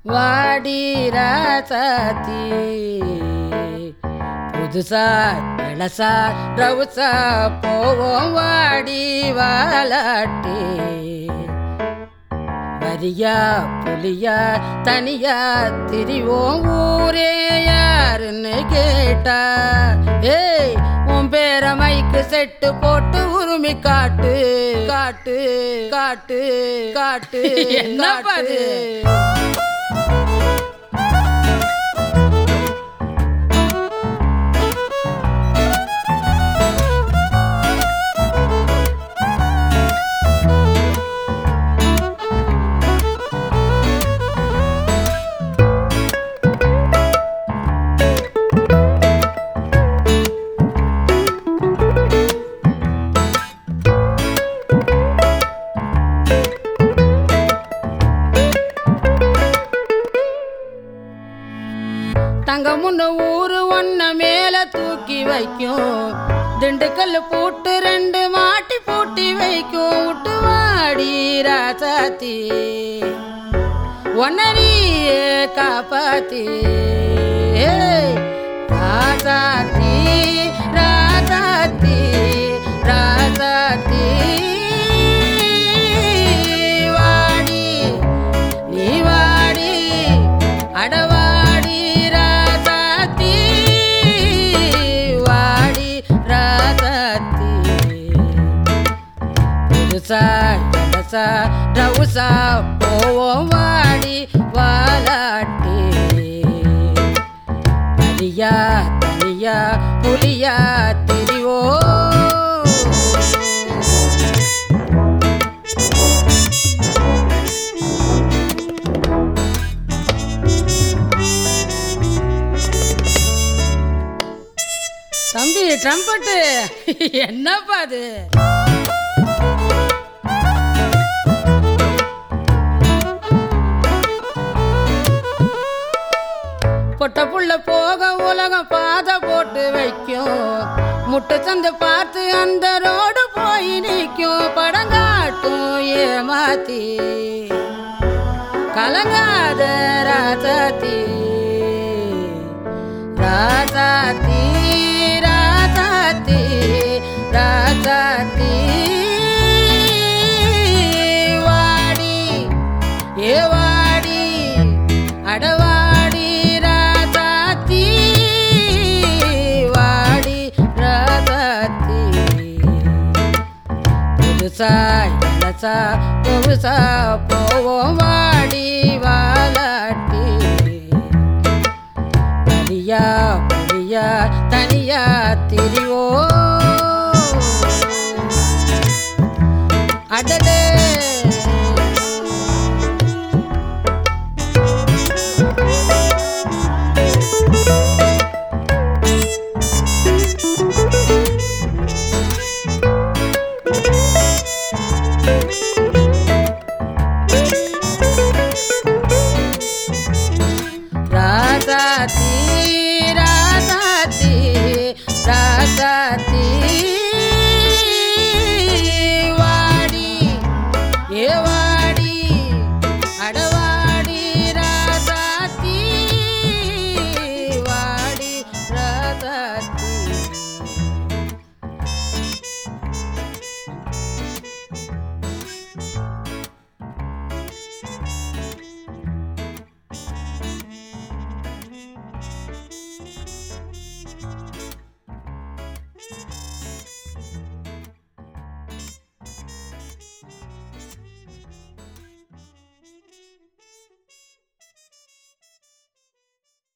வாடி ராசாத்தி புதுசா இளசா ரவுசா போவோம் வாடி வாலாட்டி வரியா புலியா தனியா திரிவோம் ஊரே யாருன்னு கேட்டா ஏய் உன் பேர மைக்கு செட்டு போட்டு உருமி காட்டு காட்டு காட்டு காட்டு என்னப்பா காட்டு. இது? தங்க முன்ன ஊரு ஒன்ன மேல தூக்கி வைக்கும் திண்டுக்கல் பூட்டு ரெண்டு மாட்டி பூட்டி வைக்கும் விட்டு வாடி ராசாத்தி ஒன்னரியே காப்பாத்தி ஏய், ராசாத்தி ராசாத்தி ராசாத்தி வாடி நீ வாடி அடவாடி ராசாத்தி வாடி ராசாத்தி புதுசா இளசா ரவுசா போவோம் வாடி வாலாட்டி தனியா தனியா புலியா திரிவோ தம்பி ட்ரம்பட்டு என்னப்பா அது பொட்ட புள்ள போக உலகம் பாதை போட்டு வைக்கும் முட்டை சந்து பார்த்து அந்த ரோடு போய் நிற்கும் படங்காட்டும் ஏமாத்தி கலங்காத ராசாத்தி ராசாத்தி ராசாத்தி ராசாத்தி வாடி ஏ வாடி அடவாடி ராசாத்தி வாடி ராசாத்தி புதுசா இளசா புதுசா போவோம் வாடி வாலாட்டி தனியா புரியா தனியா திரிவோ அடடே ராசாத்தி ராசாத்தி ராசாத்தி வாடி ஏ வாடி அடவாடி ராசாத்தி வாடி ராசாத்தி